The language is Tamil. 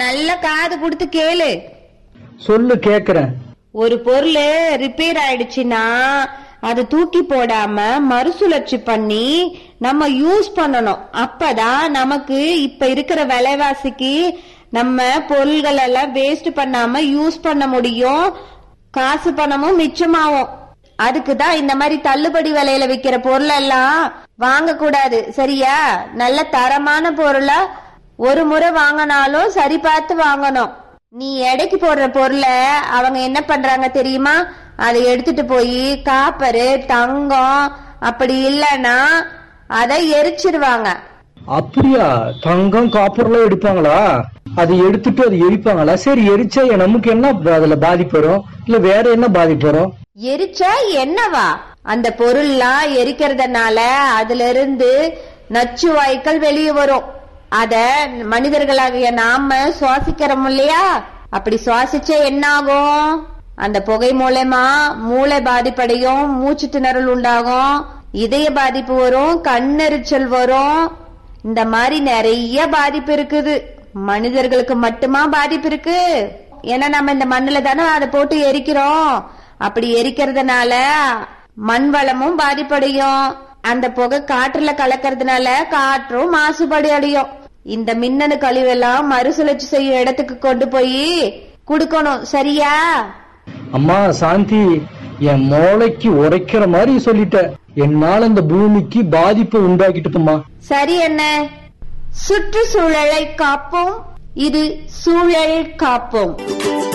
நல்ல காது கொடுத்து கேளு சொல்லு கேக்குறேன் ஒரு பொருள் ரிப்பேர் ஆயிடுச்சுன்னா அது தூக்கி போடாம மறுசுழற்சி பண்ணி நம்ம யூஸ் பண்ணணும் அப்பதான் நமக்கு இப்ப இருக்கிற விலைவாசிக்கு நம்ம பொருள்கள் எல்லாம் வேஸ்ட் பண்ணாம யூஸ் பண்ண முடியும் காசு பணமும் மிச்சமாகும் அதுக்கு தான் இந்த மாதிரி தள்ளுபடி விலையில விக்கிற பொருள் எல்லாம் வாங்க கூடாது சரியா நல்ல தரமான பொருளா ஒரு முறை வாங்கினாலும் சரி பார்த்து வாங்கணும் நீ எடைக்கு போடுற பொருளை அவங்க என்ன பண்றாங்க தெரியுமா அதை எடுத்துட்டு போய் காப்பரு தங்கம் அப்படி இல்லைன்னா அதை எரிச்சிருவாங்க அப்படியா தங்கம் காப்பர்லாம் எடுப்பாங்களா அது எடுத்துட்டு அது எரிப்பாங்களா சரி எரிச்சா நமக்கு என்ன அதுல பாதிப்பு வரும் இல்ல வேற என்ன பாதிப்பு வரும் எரிச்சா என்னவா அந்த பொருள்லாம் எரிக்கிறதுனால அதுல இருந்து நச்சு வாயுக்கள் வெளியே வரும் அத மனிதர்களாகிய நாம சுவாசிக்கிறோம் இல்லையா அப்படி சுவாசிச்சா என்ன ஆகும் அந்த புகை மூலமா மூளை பாதிப்படையும் மூச்சு திணறல் உண்டாகும் இதய பாதிப்பு வரும் கண்ணெரிச்சல் வரும் இந்த மாதிரி நிறைய பாதிப்பு இருக்குது மனிதர்களுக்கு மட்டுமா பாதிப்பு இருக்கு ஏன்னா நம்ம இந்த மண்ணுல தானே அதை போட்டு எரிக்கிறோம் அப்படி எரிக்கிறதுனால மண் வளமும் பாதிப்படையும் அந்த புகை காற்றுல கலக்கறதுனால காற்றும் மாசுபாடு அடையும் இந்த மின்னணு கழிவெல்லாம் மறுசுழற்சி செய்யும் இடத்துக்கு கொண்டு போய் குடுக்கணும் சரியா அம்மா சாந்தி என் மூளைக்கு உரைக்கிற மாதிரி சொல்லிட்ட என்னால இந்த பூமிக்கு பாதிப்பை உண்டாக்கிட்டுப்போம்மா சரி என்ன சுற்றுச்சூழலை காப்போம் இது சூழல் காப்போம்